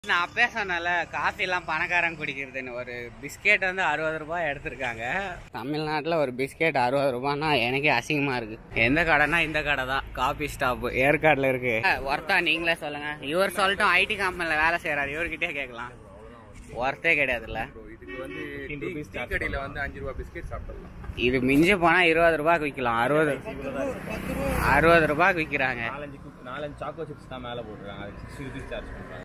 நான் அப்பே சொன்னல காஃபி எல்லாம் பணக்காரன் குடிக்கிறதுன்னு ஒரு பிஸ்கெட் வந்து அறுபது ரூபாய் எடுத்திருக்காங்க தமிழ்நாட்டில் ஒரு பிஸ்கெட் அறுபது ரூபாய்னா எனக்கே அசிங்கமா இருக்கு எந்த கடைனா இந்த கடை தான் காஃபி ஸ்டாப் ஏற்காடுல இருக்கு ஒர்த்தா நீங்களே சொல்லுங்க இவர் சொல்லட்டும் ஐடி கம்பெனில வேலை செய்யறாரு இவர்கிட்டே கேட்கலாம் ஒர்த்தே கிடையாதுல்ல இதுக்கு வந்து டீ டீ கடையில வந்து அஞ்சு ரூபா பிஸ்கெட் சாப்பிடலாம் இது மிஞ்சி போனா இருபது ரூபாய்க்கு விற்கலாம் அறுபது அறுபது ரூபாய்க்கு விற்கிறாங்க நாலஞ்சு குக்- நாலஞ்சு சாக்கோ சிப்ஸ் தான் மேலே போட்டுருக்காங்க அது சிக்ஸ்டி ருபீஸ் சார்ஜ் பண்ணுறாங்க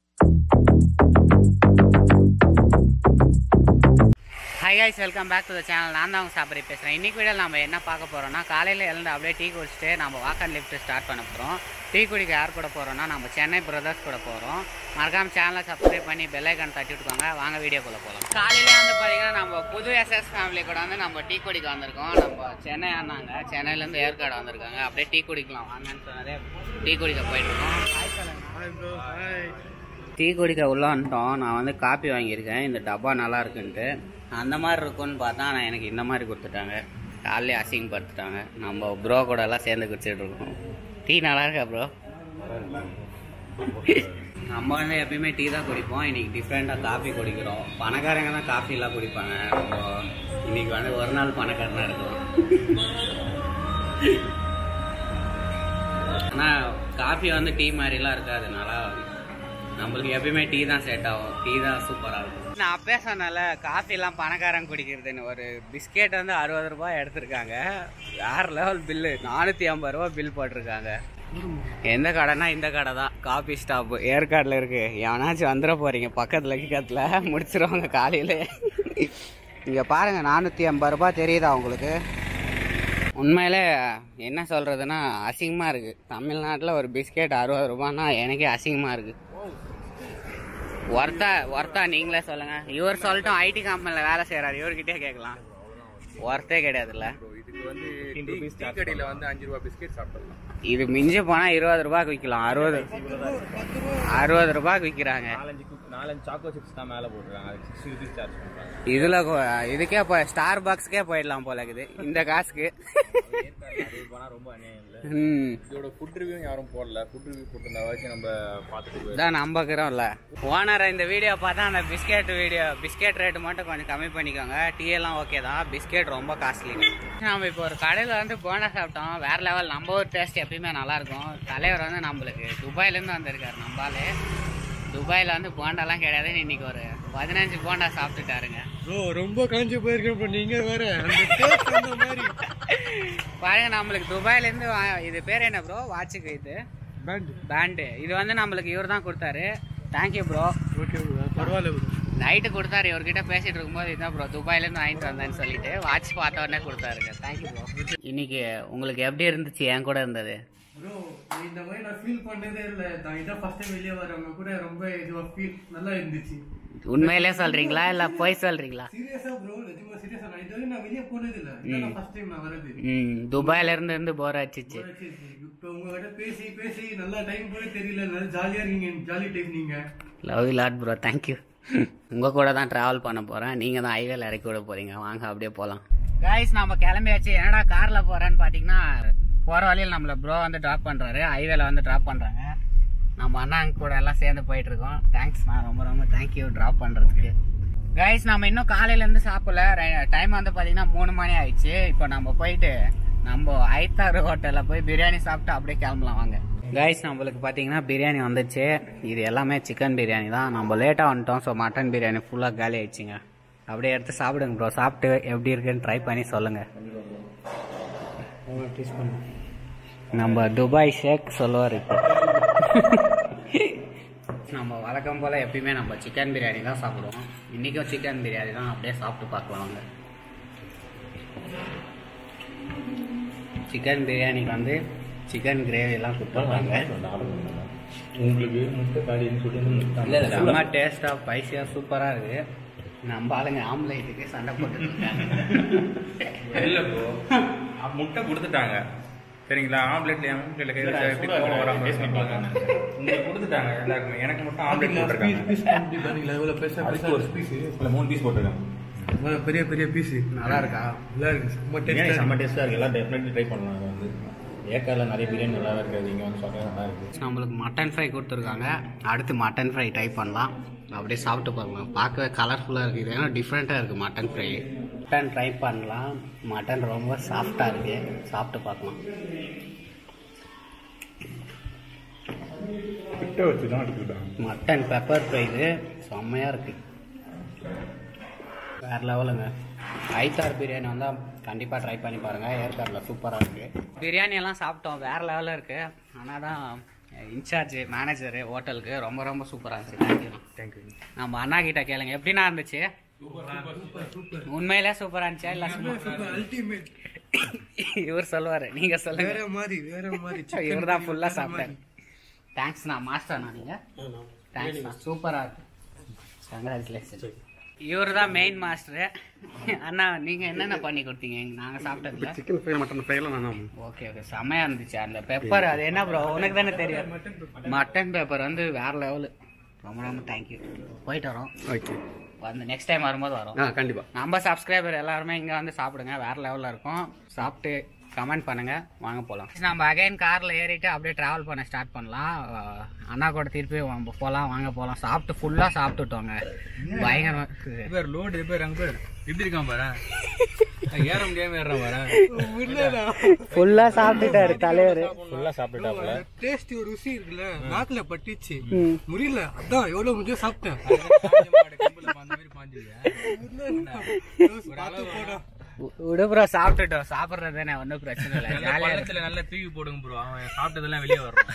hi guys welcome back to the channel நான் தான் உங்க சாப்பரி பேசுகிறேன் இன்னைக்கு வீடியோ நம்ம என்ன பார்க்க போகிறோம்னா காலையில் எழுந்து அப்படியே டீ குடிச்சிட்டு நம்ம வாக் அண்ட் லிஃப்ட் ஸ்டார்ட் பண்ண போகிறோம் டீ குடிக்க யார் கூட போகிறோம்னா நம்ம சென்னை பிரதர்ஸ் கூட போகிறோம் மறக்காம சேனலை சப்ஸ்கிரைப் பண்ணி பெல் ஐக்கான் தட்டி விட்டுக்கோங்க வாங்க வீடியோக்குள்ளே போகலாம் காலையிலே வந்து பார்த்தீங்கன்னா நம்ம புது எஸ்எஸ் ஃபேமிலி கூட வந்து நம்ம டீ குடிக்க வந்திருக்கோம் நம்ம சென்னை ஆனாங்க சென்னையிலேருந்து ஏற்காடு வந்திருக்காங்க அப்படியே டீ குடிக்கலாம் வாங்கன்னு சொன்னாலே டீ குடிக்க போயிட்டுருக்கோம் டீ குடிக்க உள்ள வந்துட்டோம் நான் வந்து காப்பி வாங்கியிருக்கேன் இந்த டப்பா நல்லா இருக்குன்ட்டு அந்த மாதிரி இருக்கும்னு பார்த்தா நான் எனக்கு இந்த மாதிரி கொடுத்துட்டாங்க காலையிலே அசிங்கப்படுத்திட்டாங்க நம்ம ப்ரோ கூட எல்லாம் சேர்ந்து குடிச்சிட்டு இருக்கோம் டீ நல்லா இருக்கா ப்ரோ நம்ம வந்து எப்பயுமே டீ தான் குடிப்போம் இன்னைக்கு டிஃப்ரெண்டாக காஃபி குடிக்கிறோம் பணக்காரங்க தான் காஃபிலாம் குடிப்பாங்க நம்ம இன்னைக்கு வந்து ஒரு நாள் பணக்காரனாக இருக்கும் ஆனால் காஃபி வந்து டீ மாதிரிலாம் இருக்காது நல்லா நம்மளுக்கு எப்பயுமே டீ தான் செட் ஆகும் டீ தான் சூப்பராக இருக்கும் நான் அப்பே சொன்னல காஃபிலாம் பணக்காரன் குடிக்கிறதுன்னு ஒரு பிஸ்கெட் வந்து அறுபது ரூபாய் எடுத்திருக்காங்க வேற லெவல் பில்லு நானூற்றி ஐம்பது ரூபா பில் போட்டிருக்காங்க எந்த கடைனா இந்த கடை தான் காஃபி ஸ்டாப் ஏற்காடில் இருக்கு எவனாச்சும் வந்துட போறீங்க பக்கத்தில் கிக்கத்தில் முடிச்சிருவாங்க காலையில இங்கே பாருங்க நானூற்றி ஐம்பது ரூபாய் தெரியுதா உங்களுக்கு உண்மையிலே என்ன சொல்கிறதுனா அசிங்கமாக இருக்குது தமிழ்நாட்டில் ஒரு பிஸ்கெட் அறுபது ரூபான்னா எனக்கே அசிங்கமாக இருக்குது ஒர்த்தா ஒர்த்தா நீங்களே சொல்லுங்கள் இவர் சொல்லட்டும் ஐடி கம்பெனியில் வேலை செய்கிறாரு இவர்கிட்டே கேட்கலாம் ஒர்த்தே கிடையாதுல்ல இதுக்கு வந்து டீ டீ கடையில வந்து அஞ்சு ரூபா பிஸ்கெட் சாப்பிடலாம் இது மிஞ்சி போனால் இருபது ரூபாய்க்கு விற்கலாம் அறுபது அறுபது ரூபாய்க்கு விற்கிறாங்க நாலஞ்சு குக்- நாலஞ்சு சாக்கோ சிப்ஸ் தான் மேலே போட்டுருக்காங்க அது சிக்ஸ்டி ருபீஸ் சார்ஜ் பண்ணுறாங்க இதில் இதுக்கே இப்போ ஸ்டார் பாக்ஸ்க்கே போயிடலாம் போல இருக்குது இந்த காசுக்கு அது போனால் ரொம்ப அநியாயம் இல்லை ம் இதோட ஃபுட் ரிவ்யூ யாரும் போடல ஃபுட் ரிவ்யூ போட்டிருந்தா வச்சு நம்ம பார்த்துட்டு போயிடலாம். இதான் நம்பக்கிறோம்ல ஓனர் இந்த வீடியோ பார்த்தா அந்த பிஸ்கெட் வீடியோ பிஸ்கெட் ரேட்டு மட்டும் கொஞ்சம் கம்மி பண்ணிக்கோங்க டீ எல்லாம் ஓகே தான் பிஸ்கெட் ரொம்ப காஸ்ட்லி நம்ம இப்போ ஒரு கடையில் வந்து போனா சாப்பிட்டோம் வேற லெவல் நம்ம ஒரு டேஸ்ட் எப்பயுமே நல்லா இருக்கும் தலைவர் வந்து நம்மளுக்கு துபாயிலேருந்து வந்திருக்காரு நம்மளாலே துபாயில் வந்து போண்டாலாம் கிடையாது இன்னைக்கு ஒரு பதினஞ்சு போண்டா சாப்பிட்டுட்டாருங்க ப்ரோ ரொம்ப காஞ்சி போயிருக்கேன் ப்ரோ நீங்க வேற அந்த taste அந்த மாதிரி பாருங்க நம்மளுக்கு துபாயிலேருந்து வா- இது பேர் என்ன ப்ரோ வாட்சுக்கு இது பேண்ட் பேண்டு இது வந்து நம்மளுக்கு இவர் தான் கொடுத்தாரு தேங்க்யூ ப்ரோ ஓகே ப்ரோ பரவாயில்ல ப்ரோ நைட்டு கொடுத்தாரு இவர்கிட்ட பேசிட்டு இருக்கும்போது இதான் ப்ரோ துபாயிலேருந்து வாங்கிட்டு வந்தேன்னு சொல்லிட்டு வாட்ச் பார்த்த உடனே கொடுத்தாருங்க தேங்க்யூ ப்ரோ இன்னைக்கு உங்களுக்கு எப்படி இருந்துச்சு என் கூட இருந்தது ப்ரோ இந்த மாதிரி நான் ஃபீல் பண்ணதே இல்லை நான் இதான் ஃபர்ஸ்ட் டைம் வெளியே வரவங்க கூட ரொம்ப இதுவா ஃபீல் நல்லா இருந்துச்சு உண்மையிலே சொல்றீங்களா இல்ல பொய் சொல்றீங்களா சீரியஸா ப்ரோ நிஜமா சீரியஸா நான் இதுவரை நான் வெளியே போனது இல்லை இதான் ஃபர்ஸ்ட் டைம் நான் வரது ம் துபாயில இருந்து இருந்து போர் அடிச்சிச்சு இப்போ உங்ககிட்ட பேசி பேசி நல்லா டைம் போய் தெரியல நல்லா ஜாலியா இருக்கீங்க ஜாலி டைம் நீங்க லவ் லாட் ப்ரோ தேங்க்யூ உங்க கூட தான் டிராவல் பண்ண போறேன் நீங்க தான் ஹைவேல இறக்கி விட போறீங்க வாங்க அப்படியே போலாம் கைஸ் நம்ம கிளம்பியாச்சு என்னடா கார்ல போறேன்னு பாத்தீங்கன்னா போற வழியில் நம்மள ப்ரோ வந்து டிராப் பண்றாரு ஹைவேல வந்து டிராப் பண்றாங்க நம்ம அண்ணாங்க கூட எல்லாம் சேர்ந்து போயிட்டு இருக்கோம் தேங்க்ஸ் நான் ரொம்ப ரொம்ப தேங்க்யூ டிராப் பண்றதுக்கு கைஸ் நம்ம இன்னும் காலையில இருந்து சாப்பிடல டைம் வந்து பாத்தீங்கன்னா மூணு மணி ஆயிடுச்சு இப்போ நம்ம போயிட்டு நம்ம ஐத்தாறு ஹோட்டல்ல போய் பிரியாணி சாப்பிட்டு அப்படியே கிளம்பலாம் வாங்க கைஸ் நம்மளுக்கு பார்த்தீங்கன்னா பிரியாணி வந்துச்சு இது எல்லாமே சிக்கன் பிரியாணி தான் நம்ம லேட்டாக வந்துட்டோம் ஸோ மட்டன் பிரியாணி ஃபுல்லாக காலி ஆயிடுச்சுங்க அப்படியே எடுத்து சாப்பிடுங்க ப்ரோ சாப்பிட்டு எப்படி இருக்குன்னு ட்ரை பண்ணி சொல்லுங்க டேஸ்ட் பண்ணு நம்ம துபாய் ஷேக் சொல்லுவார் இப்போ நம்ம வழக்கம் போல் எப்பயுமே நம்ம சிக்கன் பிரியாணி தான் சாப்பிடுவோம் இன்றைக்கும் சிக்கன் பிரியாணி தான் அப்படியே சாப்பிட்டு பார்க்கலாம் வாங்க சிக்கன் பிரியாணிக்கு வந்து சிக்கன் கிரேவிலாம் கொடுத்துருவாங்க உங்களுக்கு முட்டை காடின்னு சொல்லிட்டு இல்லை செம்ம டேஸ்ட்டாக ஸ்பைசியாக சூப்பராக இருக்குது நம்ம ஆளுங்க ஆம்லேட்டுக்கு சண்டை போட்டுட்டு இருக்காங்க இல்ல ப்ரோ முட்டை கொடுத்துட்டாங்க சரிங்களா ஆம்லெட்ல ஆம்லெட்ல கை வச்சா எப்படி கோவம் வராம பேசிப்பாங்க உங்களுக்கு கொடுத்துட்டாங்க எல்லாருக்குமே எனக்கு மட்டும் ஆம்லெட் போட்டிருக்காங்க பீஸ் கம்பி பாத்தீங்களா எவ்வளவு பெருசா அடுத்து ஒரு பீஸ் இதுல மூணு பீஸ் போட்டிருக்காங்க எவ்வளவு பெரிய பெரிய பீஸ் நல்லா இருக்கா நல்லா இருக்கு செம்ம பிரியாணி டேஸ்டா செம்ம டேஸ்டா இருக்கு எல்லாம் டெஃபினெட்லி ட்ரை பண்ணலாம் அதை வந்து ஏற்காடில் நிறைய பிரியாணி நல்லா இருக்காது இங்கே வந்து சொல்கிறது நல்லா இருக்குது நம்மளுக்கு மட்டன் ஃப்ரை கொடுத்துருக்காங்க அடுத்து மட்டன் ஃப்ரை ட்ரை பண்ணலாம் அப்படியே சாப்பிட்டு பார்க்கலாம் பார்க்கவே கலர்ஃபுல்லாக இருக்குது இது ஏன்னா டிஃப்ரெண்ட்டாக இருக்குது மட்டன் ஃப்ரை மட்டன் ட்ரை பண்ணலாம் மட்டன் ரொம்ப சாஃப்டாக இருக்குது சாப்பிட்டு பார்க்கலாம் கிட்ட வச்சு தான் எடுத்துக்கிட்டாங்க மட்டன் பெப்பர் ஃப்ரை இது செம்மையாக இருக்குது வேறு லெவலுங்க ஐத்தார் பிரியாணி வந்தால் கண்டிப்பாக ட்ரை பண்ணி பாருங்கள் ஏற்காடில் சூப்பராக இருக்குது பிரியாணி எல்லாம் சாப்பிட்டோம் வேறு லெவலில் இருக்குது ஆனால் தான் இன்சார்ஜ் மேனேஜரு ஹோட்டலுக்கு ரொம்ப ரொம்ப சூப்பராக இருந்துச்சு தேங்க்யூ தேங்க்யூ நம்ம அண்ணா கிட்ட கேளுங்க எப்படிண்ணா இருந்துச்சு உண்மையிலே சூப்பராக இருந்துச்சா இல்லை சும்மா அல்டிமேட் இவர் சொல்லுவார் நீங்கள் சொல்லுங்க வேற மாதிரி வேற மாதிரி இவர் தான் ஃபுல்லாக சாப்பிட்டார் தேங்க்ஸ்ண்ணா மாஸ்டர்ண்ணா நீங்கள் தேங்க்ஸ்ண்ணா சூப்பராக இருக்கு கங்க்ராச்சுலேஷன் இவர் தான் மெயின் மாஸ்டரு அண்ணா நீங்கள் என்னென்ன பண்ணி கொடுத்தீங்க நாங்கள் சாப்பிட்டதுல சிக்கன் ஃப்ரை மட்டன் ஃப்ரைலாம் நான் ஓகே ஓகே செம்மையா இருந்துச்சு அந்த பெப்பர் அது என்ன ப்ரோ உனக்கு தானே தெரியும் மட்டன் பெப்பர் வந்து வேற லெவலு ரொம்ப ரொம்ப தேங்க்யூ போயிட்டு வரோம் ஓகே வந்து நெக்ஸ்ட் டைம் வரும்போது வரோம் ஆ கண்டிப்பாக நம்ம சப்ஸ்கிரைபர் எல்லாருமே இங்கே வந்து சாப்பிடுங்க வேற லெவலில் இருக்கும் சாப்பிட்டு கமெண்ட் பண்ணுங்க வாங்க போகலாம் நம்ம அகைன் காரில் ஏறிட்டு அப்படியே ட்ராவல் பண்ண ஸ்டார்ட் பண்ணலாம் அஹ் அண்ணா கூட திருப்பி வா- போகலாம் வாங்க போகலாம் சாப்பிட்டு ஃபுல்லாக சாப்பிட்டுட்டோங்க பயங்கரமா இருக்குது பேர் லோடு பேர் அங்கே பேர் எப்படி இருக்கான் பாரு ஏற முடியாம ஏறான் பாரு ஃபுல்லாக சாப்பிட்டுட்டாரு தலைவர் ஃபுல்லாக சாப்பிட்டுட்டாப்புல டேஸ்ட் ஒரு ருசி இருக்குல்ல நாக்குல பட்டுச்சு முடியல அதான் எவ்வளவு முடியும் சாப்பிட்டேன் அந்த மாதிரி பாஞ்சிருக்கேன் பார்த்து போடா விடுப்புற சாப்பிட்டுட்டோம் சாப்பிட்றது தானே ஒன்றும் பிரச்சனை இல்லை நல்ல ஜாலியாக பழத்துல நல்ல தூக்கி போடுங்க ப்ரோ அவன் சாப்பிட்டதெல்லாம் வெளியே வரும்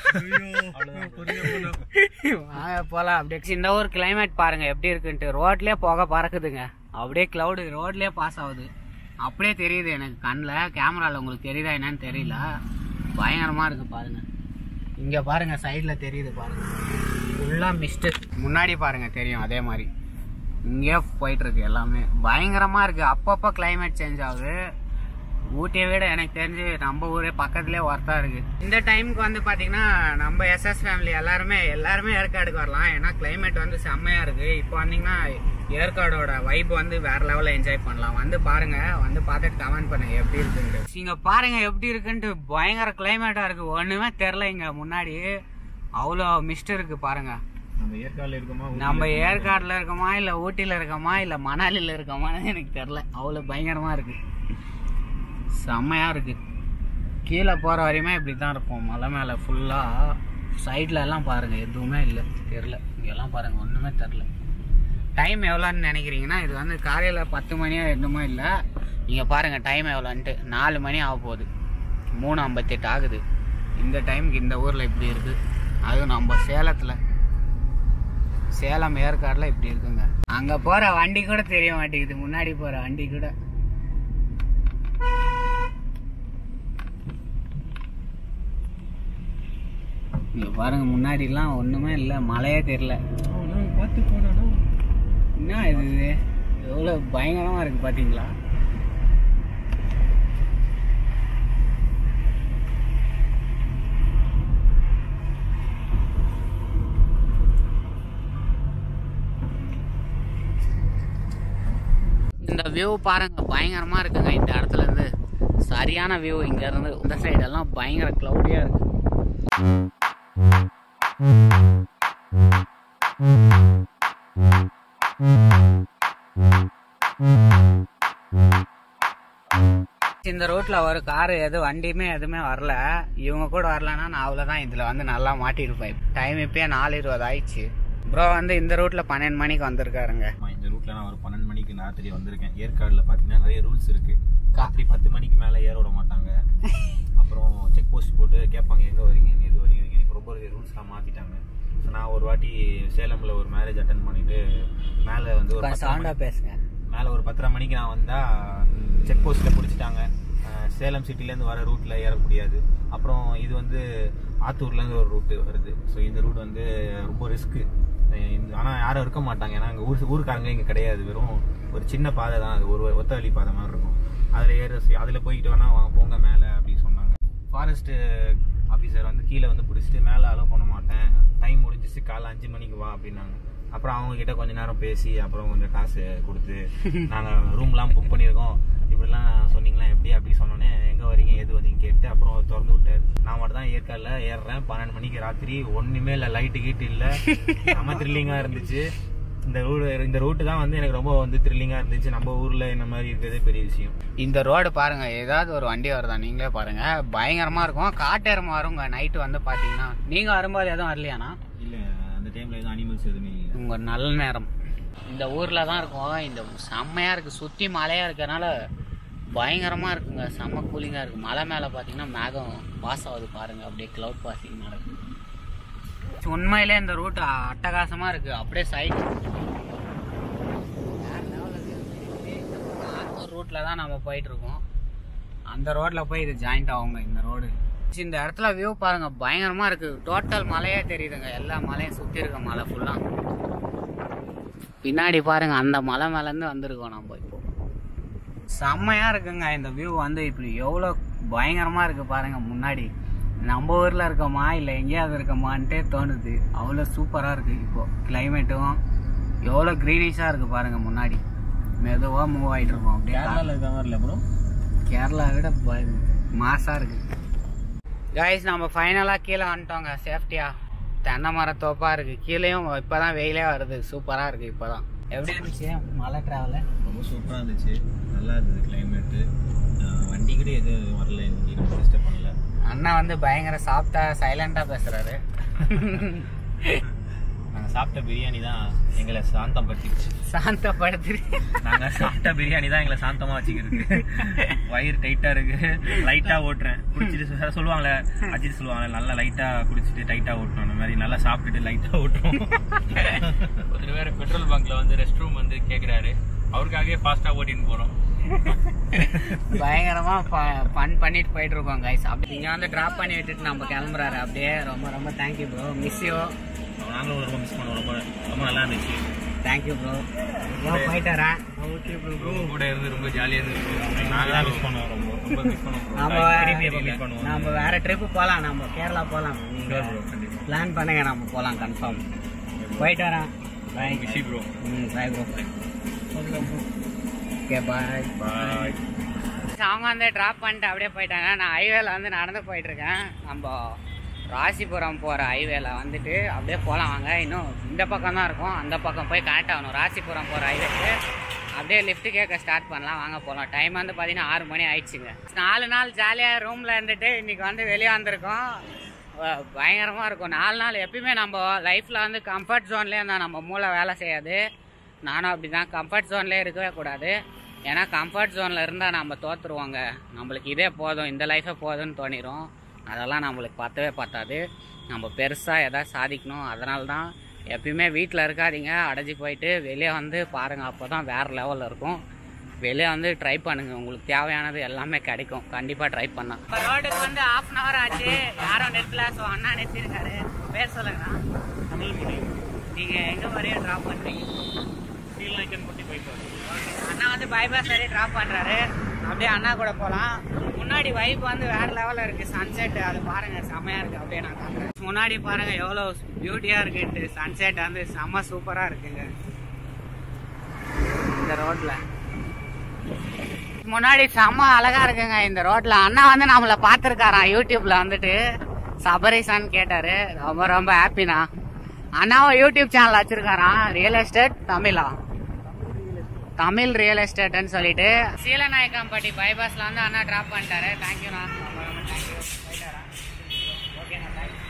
வாங்க போலாம் அப்படியே இந்த ஊர் கிளைமேட் பாருங்க எப்படி இருக்குன்ட்டு ரோட்லயே புகை பறக்குதுங்க அப்படியே கிளவுடு ரோட்லயே பாஸ் ஆகுது அப்படியே தெரியுது எனக்கு கண்ணில் கேமரால உங்களுக்கு தெரியுதா என்னன்னு தெரியல பயங்கரமா இருக்கு பாருங்க இங்க பாருங்க சைடுல தெரியுது பாருங்க ஃபுல்லா மிஸ்ட் முன்னாடி பாருங்க தெரியும் அதே மாதிரி இங்கே போயிட்டு இருக்கு எல்லாமே பயங்கரமா இருக்கு அப்பப்போ கிளைமேட் சேஞ்ச் ஆகுது ஊட்டியை விட எனக்கு தெரிஞ்சு நம்ம ஊரே பக்கத்துலேயே ஒர்த்தா இருக்கு இந்த டைமுக்கு வந்து பாத்தீங்கன்னா நம்ம எஸ்எஸ் ஃபேமிலி எல்லாருமே எல்லாருமே ஏற்காடுக்கு வரலாம் ஏன்னா கிளைமேட் வந்து செம்மையா இருக்கு இப்போ வந்தீங்கன்னா ஏற்காடோட வைப் வந்து வேற லெவலில் என்ஜாய் பண்ணலாம் வந்து பாருங்க வந்து பார்த்துட்டு கமெண்ட் பண்ணுங்க எப்படி இருக்குன்ட்டு நீங்க பாருங்க எப்படி இருக்குன்ட்டு பயங்கர கிளைமேட்டா இருக்கு ஒண்ணுமே தெரில இங்க முன்னாடி அவ்வளோ மிஸ்ட் இருக்கு பாருங்க நம்ம ஏற்காடில் இருக்கோமா நம்ம ஏற்காடுல இருக்கோமா இல்ல ஊட்டியில இருக்கோமா இல்ல மணாலில இருக்கோமான்னு எனக்கு தெரியல அவ்வளவு பயங்கரமா இருக்கு செம்மையா இருக்கு கீழே போற வரையுமே இப்படி தான் இருக்கும் மலை மேல ஃபுல்லா சைட்ல எல்லாம் பாருங்க எதுவுமே இல்லை தெரில இங்கெல்லாம் பாருங்க ஒண்ணுமே தெரில டைம் எவ்வளோன்னு நினைக்கிறீங்கன்னா இது வந்து காலையில் பத்து மணியோ என்னமோ இல்லை நீங்கள் பாருங்கள் டைம் எவ்வளோன்ட்டு நாலு மணி ஆக போகுது மூணு ஐம்பத்தெட்டு ஆகுது இந்த டைமுக்கு இந்த ஊரில் இப்படி இருக்குது அதுவும் நம்ம சேலத்தில் சேலம் ஏற்காடுல இப்படி இருக்குங்க அங்கே போகிற வண்டி கூட தெரிய மாட்டேங்குது முன்னாடி போகிற வண்டி கூட இங்க பாருங்க முன்னாடிலாம் ஒன்றுமே இல்லை மழையே தெரியல பார்த்து போனா என்ன இது இது எவ்வளோ பயங்கரமாக இருக்குது பார்த்தீங்களா இந்த வியூ பாருங்க பயங்கரமா இருக்குங்க இந்த இடத்துல இருந்து சரியான வியூ இங்க இருந்து இந்த சைடு எல்லாம் பயங்கர கிளவுடியா இருக்கு இந்த ரோட்ல ஒரு காரு எது வண்டியுமே எதுவுமே வரல இவங்க கூட வரலன்னா நான் அவ்வளவுதான் இதுல வந்து நல்லா மாட்டிருப்பேன் டைம் இப்பயே நாலு இருபது ஆயிடுச்சு ப்ரோ வந்து இந்த ரூட்ல பன்னெண்டு மணிக்கு வந்திருக்காருங்க ஆமா, இந்த ரூட்ல நான் ஒரு பன்னெண்டு மணிக்கு நான் தெரிய வந்திருக்கேன் ஏற்காடுல பாத்தீங்கன்னா நிறைய ரூல்ஸ் இருக்கு ராத்திரி பத்து மணிக்கு மேல ஏற விட மாட்டாங்க அப்புறம் செக் போஸ்ட் போட்டு கேட்பாங்க எங்க வரீங்க எது வரீங்க இப்போ ரொம்ப ரூல்ஸ்லாம் மாத்திட்டாங்க So, நான் ஒரு வாட்டி சேலம்ல ஒரு மேரேஜ் அட்டன் பண்ணிட்டு மேல வந்து ஒரு பத்தரை சவுண்டா மணி- பேசுங்க மேலே ஒரு பத்தரை மணிக்கு நான் வந்தா செக் போஸ்ட்டில் பிடிச்சிட்டாங்க அஹ் சேலம் சிட்டிலேருந்து வர ரூட்டில் ஏற முடியாது அப்புறம் இது வந்து ஆத்தூர்லேருந்து ஒரு ரூட்டு வருது ஸோ இந்த ரூட் வந்து ரொம்ப ரிஸ்க்கு ஆனால் யாரும் இருக்க மாட்டாங்க ஏன்னா அங்கே ஊர் ஊருக்காரங்க இங்கே கிடையாது வெறும் ஒரு சின்ன பாதை தான் அது ஒரு ஒத்த வழி பாதை மாதிரி இருக்கும் அதில் ஏற அதில் போய்கிட்டு வேணா வாங்க போங்க மேலே அப்படின்னு சொன்னாங்க ஃபாரஸ்ட்டு ஆஃபீஸர் வந்து கீழே வந்து பிடிச்சிட்டு மேலே அலோவ் பண்ண மாட்டேன் டைம் முடிஞ்சிச்சு காலைல அஞ்சு மணிக்கு வா அப்படின்னாங்க அப்புறம் அவங்க கிட்ட கொஞ்ச நேரம் பேசி அப்புறம் கொஞ்சம் காசு கொடுத்து நாங்க ரூம்லாம் புக் பண்ணியிருக்கோம் இப்படிலாம் சொன்னீங்களா எப்படி அப்படி சொன்னோன்னே எங்க வரீங்க எது வரீங்க கேட்டு அப்புறம் திறந்து விட்டாரு நான் மட்டும் தான் ஏற்காடுல ஏறுறேன் பன்னெண்டு மணிக்கு ராத்திரி ஒண்ணுமே இல்ல லைட்டு கீட்டு இல்ல செம்ம த்ரில்லிங்கா இருந்துச்சு இந்த ரூட் இந்த ரூட்டு தான் வந்து எனக்கு ரொம்ப வந்து த்ரில்லிங்கா இருந்துச்சு நம்ம ஊர்ல இந்த மாதிரி இருக்கிறதே பெரிய விஷயம் இந்த ரோடு பாருங்க ஏதாவது ஒரு வண்டி வருதா நீங்களே பாருங்க பயங்கரமா இருக்கும் காட்டேரமா வருங்க நைட்டு வந்து பாத்தீங்கன்னா நீங்க வரும்போது எதுவும் வரலையாண்ணா இல்ல அந்த டைம்ல எதுவும் அனிமல்ஸ் எதுவுமே இல்லை உங்க நல்ல நேரம் இந்த ஊர்ல தான் இருக்கும் இந்த செம்மையா இருக்கு சுத்தி மலையா இருக்கறனால பயங்கரமா இருக்குங்க செம்ம கூலிங்கா இருக்கு மலை மேல பாத்தீங்கன்னா மேகம் பாஸ் ஆகுது பாருங்க அப்படியே கிளவுட் பாசிங் நடக்குது உண்மையிலே இந்த ரூட் அட்டகாசமா இருக்கு அப்படியே சைட் ரூட்ல தான் நம்ம போயிட்டு இருக்கோம் அந்த ரோட்ல போய் இது ஜாயிண்ட் ஆகுங்க இந்த ரோடு இந்த இடத்துல வியூ பாருங்க பயங்கரமா இருக்கு டோட்டல் மலையே தெரியுதுங்க எல்லா மலையும் சுத்தி இருக்க மலை ஃபுல்லா பின்னாடி பாருங்க அந்த மலை மேல இருந்து வந்திருக்கோம் நம்ம இப்போ செம்மையா இருக்குங்க இந்த வியூ வந்து இப்படி எவ்வளோ பயங்கரமா இருக்கு பாருங்க முன்னாடி நம்ம ஊர்ல இருக்கோமா இல்லை எங்கேயாவது இருக்கோமான்ட்டே தோணுது அவ்வளோ சூப்பரா இருக்கு இப்போ கிளைமேட்டும் எவ்வளோ க்ரீனிஷா இருக்கு பாருங்க முன்னாடி மெதுவா மூவ் ஆயிட்டு இருக்கோம் அப்படியே கேரளால இருக்க மாதிரி இல்ல ப்ரோ கேரளா விட ப- மாசா இருக்கு கைஸ் நம்ம ஃபைனலாக கீழே வந்துட்டோங்க சேஃப்டியா தென்னை மரம் தோப்பா இருக்கு கீழேயும் இப்போதான் வெயிலே வருது சூப்பரா இருக்கு இப்போதான் எப்படி இருந்துச்சு மலை டிராவலு ரொம்ப சூப்பரா இருந்துச்சு நல்லா இருந்தது கிளைமேட்டு வண்டி கூட எதுவும் வரல இன்னைக்கு நம்ம டிஸ்டர்ப் பண்ணல அண்ணா வந்து பயங்கர சாஃப்டா சைலண்டா பேசுறாரு நாங்க சாப்பிட்ட பிரியாணி தான் எங்களை சாந்தம் படுத்திடுச்சு சாந்தப்படுத்து நாங்க சாப்பிட்ட பிரியாணி தான் எங்களை சாந்தமா வச்சுக்கிருக்கு வயிறு டைட்டா இருக்கு லைட்டா ஓட்டுறேன் குடிச்சிட்டு சொ- சொல்லுவாங்களே அஜித் சொல்லுவாங்கல்ல நல்லா லைட்டா குடிச்சிட்டு டைட்டா ஓட்டணும் அந்த மாதிரி நல்லா சாப்பிட்டுட்டு லைட்டா ஓட்டுறோம் ஒருத்தர் வேற பெட்ரோல் பங்க்ல வந்து ரெஸ்ட் ரூம் வந்து கேக்குறாரு அவருக்காகவே ஃபாஸ்டா ஓட்டின்னு போறோம் பயங்கரமா ஃபன் பண்ணிட்டு போயிட்டு இருக்கோம் கைஸ் அப்படி இங்க வந்து டிராப் பண்ணி விட்டுட்டு நம்ம கிளம்புறாரு அப்படியே ரொம்ப ரொம்ப தேங்க்யூ ப்ரோ மிஸ் யூ நாங்களும் ரொம்ப மிஸ் பண்ணோம் ரொம்ப ரொம்ப நல்லா இருந்துச்சு தேங்க்யூ ப்ரோ ப்ரோ போயிட்டு வரேன் ஓகே ப்ரோ உங்க கூட இருந்து ரொம்ப ஜாலியா இருந்தது நாங்க தான் மிஸ் பண்ணோம் ரொம்ப ரொம்ப மிஸ் பண்ணோம் bro. நம்ம திருப்பி எப்போ மீட் பண்ணுவோம் நம்ம வேற ட்ரிப்பு போலாம் நம்ம கேரளா போலாம் Sure bro, கண்டிப்பா பிளான் பண்ணுங்க நம்ம போலாம் கன்ஃபார்ம் போயிட்டு வரேன் பாய் விஷி ப்ரோ ம் பாய் ப்ரோ ஓகே பாய் பாய் அவங்க வந்து ட்ராப் பண்ணிட்டு அப்படியே போயிட்டாங்க நான் ஹைவேல வந்து நடந்து போயிட்டு இருக்கேன் நம்ம ராசிபுரம் போகிற ஹைவேல வந்துட்டு அப்படியே போகலாம் வாங்க இன்னும் இந்த பக்கம் தான் இருக்கும் அந்த பக்கம் போய் கனெக்ட் ஆகணும் ராசிபுரம் போகிற ஹைவேக்கு அப்படியே லிஃப்ட் கேட்க ஸ்டார்ட் பண்ணலாம் வாங்க போகலாம் டைம் வந்து பார்த்தீங்கன்னா ஆறு மணி ஆயிடுச்சுங்க நாலு நாள் ஜாலியாக ரூமில் இருந்துட்டு இன்னைக்கு வந்து வெளியே வந்திருக்கோம் வ- பயங்கரமா இருக்கும் நாலு நாள் எப்பயுமே நம்ம லைஃப்ல வந்து கம்ஃபர்ட் ஜோன்லேயே இருந்தால் நம்ம மூளை வேலை செய்யாது நானும் அப்படிதான் கம்ஃபர்ட் ஜோன்லேயே இருக்கவே கூடாது ஏன்னா கம்ஃபர்ட் ஜோனில் இருந்தால் நம்ம தோத்துருவோங்க நம்மளுக்கு இதே போதும் இந்த லைஃபே போதும்னு தோணிரும் அதெல்லாம் நம்மளுக்கு பத்தவே பத்தாது நம்ம பெருசாக எதாவது சாதிக்கணும் அதனால தான் எப்பயுமே வீட்டில் இருக்காதீங்க அடைஞ்சு போயிட்டு வெளியே வந்து பாருங்கள் அப்போ தான் வேறு லெவலில் இருக்கும் வெளியே வந்து ட்ரை பண்ணுங்க உங்களுக்கு தேவையானது எல்லாமே கிடைக்கும் கண்டிப்பா ட்ரை பண்ணா ரோடுக்கு வந்து ஹாஃப் அன் ஹவர் ஆச்சு யாரும் நிறுத்தல ஸோ அண்ணா நிறுத்திருக்காரு பேர் சொல்லுங்க நீங்க எங்க வரையும் டிராப் பண்றீங்க அண்ணா வந்து பைபாஸ் வரையும் டிராப் பண்றாரு அப்படியே அண்ணா கூட போலாம் முன்னாடி வைப் வந்து வேற லெவல்ல இருக்கு சன்செட் அது பாருங்க செமையா இருக்கு அப்படியே நான் காட்டுறேன் முன்னாடி பாருங்க எவ்வளவு பியூட்டியா இருக்குன்ட்டு சன்செட் வந்து செம்ம சூப்பரா இருக்குங்க இந்த ரோட்ல முன்னாடி செம்ம அழகா இருக்குங்க இந்த ரோட்ல அண்ணா வந்து நம்மள பாத்திருக்காராம் யூடியூப்ல வந்துட்டு சபரிசான்னு கேட்டாரு ரொம்ப ரொம்ப ஹாப்பிண்ணா அண்ணாவும் யூடியூப் சேனல் வச்சிருக்காராம் ரியல் எஸ்டேட் தமிழா தமிழ் ரியல் எஸ்டேட்னு சொல்லிட்டு சீலநாயக்கம்பட்டி பைபாஸ்ல வந்து அண்ணா டிராப் பண்ணிட்டாரு தேங்க்யூண்ணா ரொம்ப ரொம்ப தேங்க்யூ ஓகேண்ணா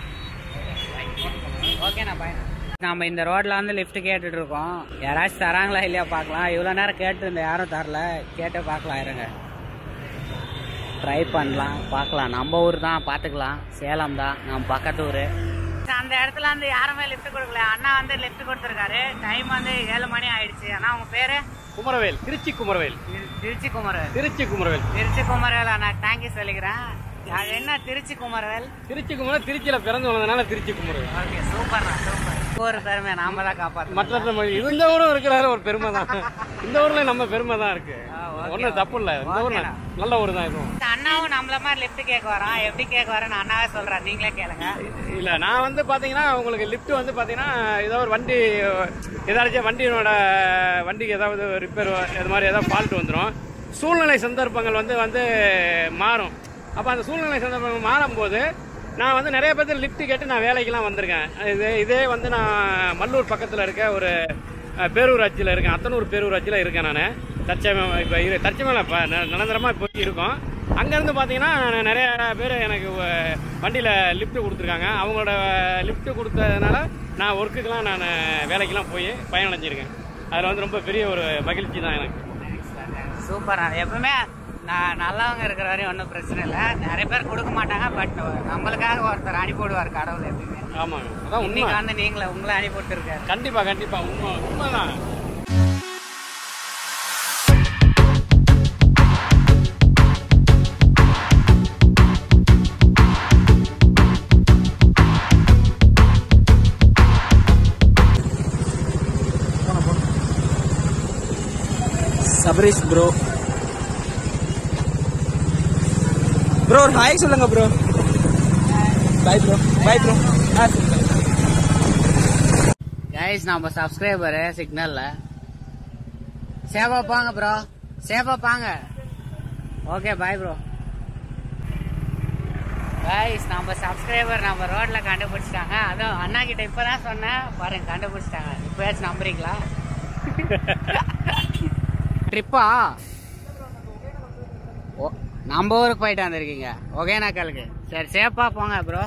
ஓகேண்ணா பாய் நம்ம இந்த ரோட்ல வந்து லிஃப்ட் கேட்டுட்டு இருக்கோம் யாராச்சும் தராங்களா இல்லையா பார்க்கலாம் இவ்வளோ நேரம் கேட்டு இந்த யாரும் தரல கேட்டு பார்க்கலாம் இருங்க ட்ரை பண்ணலாம் பார்க்கலாம் நம்ம ஊர் தான் பார்த்துக்கலாம் சேலம் தான் நம்ம பக்கத்து ஊர் அந்த இடத்துல வந்து யாருமே லிஃப்ட் கொடுக்கல அண்ணா வந்து லிஃப்ட் கொடுத்துருக்காரு டைம் வந்து ஏழு மணி ஆயிடுச்சு அண்ணா உங்க பேரு குமரவேல் திருச்சி குமரவேல் திரு- திருச்சி குமரவேல் திருச்சி குமரவேல் திருச்சி குமரவேல் அண்ணா தேங்க்யூ சொல்லிக்கிறேன் அது என்ன திருச்சி குமரவேல் திருச்சி குமரவேல் திருச்சியில பிறந்து வளர்ந்தனால திருச்சி குமரவேல் ஓகே சூப்பர்ண்ணா சூப்பர் ஊர் பெருமை நாம தான் காப்பாற்றணும் மற்ற நம்ம இந்த ஊரும் இருக்கிறாரு ஒரு பெருமை தான் இந்த ஊர்ல நம்ம பெருமை தான் இருக்கு okay, ஒன்றும் தப்பு இல்லை இந்த ஊர் ஓகேண்ணா. நல்ல ஊர் தான் இதுவும் இந்த அண்ணாவும் நம்மள மாதிரி லிஃப்ட் கேட்க வரான் எப்படி கேட்க வரேன்னு அண்ணாவே சொல்றாரு நீங்களே கேளுங்க இல்ல நான் வந்து பாத்தீங்கன்னா உங்களுக்கு லிஃப்ட் வந்து பாத்தீங்கன்னா ஏதோ ஒரு வண்டி ஏதாச்சும் வண்டியோட வண்டிக்கு ஏதாவது ரிப்பேர் இது மாதிரி ஏதாவது ஃபால்ட் வந்துடும் சூழ்நிலை சந்தர்ப்பங்கள் வந்து வந்து மாறும் அப்போ அந்த சூழ்நிலை சந்தர்ப்பங்கள் மாறும்போது நான் வந்து நிறைய பேர்த்து லிஃப்ட் கேட்டு நான் வேலைக்கெல்லாம் வந்திருக்கேன் இது இதே வந்து நான் மல்லூர் பக்கத்தில் இருக்க ஒரு அஹ், பேரூராட்சியில் இருக்கேன் அத்தனூர் பேரூராட்சியில் இருக்கேன் நான் தற்சமயம் இப்போ இரு தற்சமயம் இப்போ நிரந்தரமாக இப்போ இருக்கோம் அங்கேருந்து பார்த்தீங்கன்னா நான் நிறைய பேர் எனக்கு வண்டியில் லிஃப்ட் கொடுத்துருக்காங்க அவங்களோட லிஃப்ட் கொடுத்ததுனால நான் ஒர்க்குக்கெல்லாம் நான் வேலைக்கெல்லாம் போய் பயனடைஞ்சிருக்கேன் அதில் வந்து ரொம்ப பெரிய ஒரு மகிழ்ச்சி தான் எனக்கு சூப்பர் எப்பவுமே நான் நல்லவங்க இருக்கிற வரையும் ஒன்றும் பிரச்சனை இல்லை நிறைய பேர் கொடுக்க மாட்டாங்க பட் நம்மளுக்காக ஒருத்தர் அனுப்பி விடுவார் கடவுள் எப்பயுமே ஆமாங்க அதான் உண்மை இன்னைக்கு வந்து நீங்களே உங்களை அனுப்பி விட்டுருக்காரு கண்டிப்பாக கண்டிப்பாக உண்மை உண்மைதான் சபரீஷ் ப்ரோ ப்ரோ ஒரு ஹாய் சொல்லுங்க bro bye bro bye bro ஆ கைஸ் நம்ம சப்ஸ்கிரைபரு சிக்னல்ல சேவா பாங்க ப்ரோ சேவா பாங்க ஓகே பாய் ப்ரோ கைஸ் நம்ம சப்ஸ்கிரைபர் நம்ம ரோட்ல கண்டுபிடிச்சிட்டாங்க அதுவும் அண்ணா கிட்ட இப்பதான் சொன்னேன் பாருங்க கண்டுபிடிச்சிட்டாங்க இப்பயாச்சும் நம்புறீங்களா ட்ரிப்பா ஓ நம்ம ஊருக்கு போயிட்டு வந்திருக்கீங்க ஒகேனக்கலுக்கு சரி சேஃபா போங்க ப்ரோ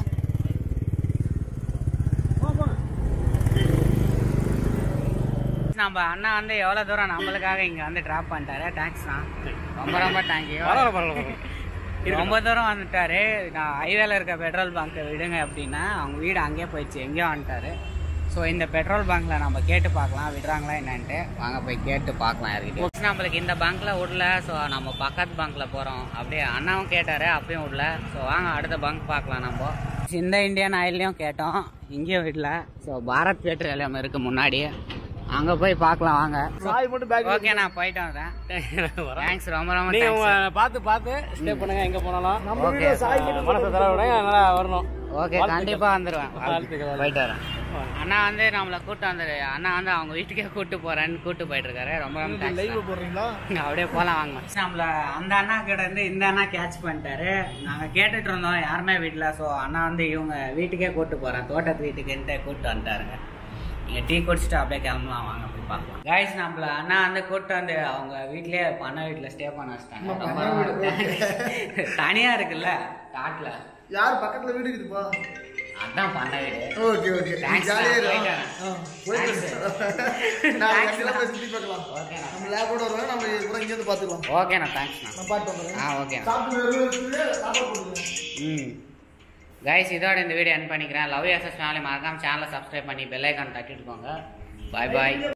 நம்ம அண்ணா வந்து எவ்வளவு தூரம் நம்மளுக்காக இங்க வந்து டிராப் பண்ணிட்டாரு தேங்க்ஸ்ண்ணா ரொம்ப ரொம்ப தேங்க்யூ பரவாயில்ல பரவாயில்ல ரொம்ப தூரம் வந்துட்டாரு நான் ஹைவேல இருக்க பெட்ரோல் பங்க்கை விடுங்க அப்படின்னா அவங்க வீடு அங்கேயே போயிடுச்சு எங்கேயோ வந்துட்டாரு ஸோ இந்த பெட்ரோல் பங்க்ல நம்ம கேட்டு பார்க்கலாம் விடுறாங்களா என்னன்ட்டு வாங்க போய் கேட்டு பார்க்கலாம் யாருக்கிட்ட நம்மளுக்கு இந்த பங்க்ல விடல ஸோ நம்ம பக்கத்து பங்க்ல போறோம் அப்படியே அண்ணாவும் கேட்டாரு அப்பயும் விடல ஸோ வாங்க அடுத்த பங்க் பார்க்கலாம் நம்ம இந்த இந்தியன் ஆயில்லையும் கேட்டோம் இங்கேயும் விடல ஸோ பாரத் பெட்ரோலியம் இருக்கு முன்னாடி அங்க போய் பார்க்கலாம் வாங்க சாய் மட்டும் பேக் ஓகே நான் போயிட்டு வரேன் தேங்க்ஸ் ரொம்ப ரொம்ப நீங்க thanks. உங்க பார்த்து பார்த்து ஸ்டே பண்ணுங்க எங்க போனாலும் ஓகே மனசை தர விடுங்க நல்லா வரணும் ஓகே கண்டிப்பா வந்துருவேன் வாழ்த்துக்கள். போயிட்டு வரேன் அண்ணா வந்து நம்மள கூட்டு வந்துரு அண்ணா வந்து அவங்க வீட்டுக்கே கூட்டு போறேன்னு கூட்டு போயிட்டு இருக்காரு ரொம்ப ரொம்ப தேங்க்ஸ் போடுறீங்களா அப்படியே போலாம் வாங்க நம்மள அந்த அண்ணா கிட்ட இருந்து இந்த அண்ணா கேட்ச் பண்ணிட்டாரு நாங்க கேட்டுட்டு இருந்தோம் யாருமே வீட்டுல சோ அண்ணா வந்து இவங்க வீட்டுக்கே கூட்டு போறேன் தோட்டத்து வீட்டுக்குன்ட்டு கூட்டு வந்துட்டாருங்க நீங்க டீ குடிச்சிட்டு அப்படியே கிளம்பலாம் வாங்க போய் பார்க்கலாம் கைஸ் நம்மள அண்ணா வந்து கூட்டு வந்து அவங்க வீட்லயே பண்ண வீட்டுல ஸ்டே பண்ண வச்சிட்டாங்க ரொம்ப ரொம்ப thanks. தனியா இருக்குல்ல காட்டுல யார் பக்கத்துல வீடு இருக்குதுப்பா அதான் பண்ண வீடு ஓகே ஓகே Thanks, ஜாலியா நான் இரு. போயிட்டு ஆ, வரேன். போயிட்டு Thanks. நான் Thanks, எல்லாம் போய் அண்ணா. சுத்தி பார்க்கலாம் ஓகேண்ணா நம்ம லேபோட வருவாங்க நம்ம கூட இங்க இருந்து பாத்துக்கலாம் ஓகேண்ணா தேங்க்ஸ்ண்ணா நான் பாட்டு வந்துடுறேன் ஆ ஓகே சாப்பிட்டு வெறும் இருக்குது, சாப்பாடு போடுங்க ம் கைஸ் இதோட இந்த வீடியோ என் பண்ணிக்கிறேன் லவ் எஸ்எஸ் ஃபேமிலி மறக்காம சேனலை சப்ஸ்கிரைப் பண்ணி பெல் ஐக்கான் தட்டிட்டு போங்க பாய் பாய்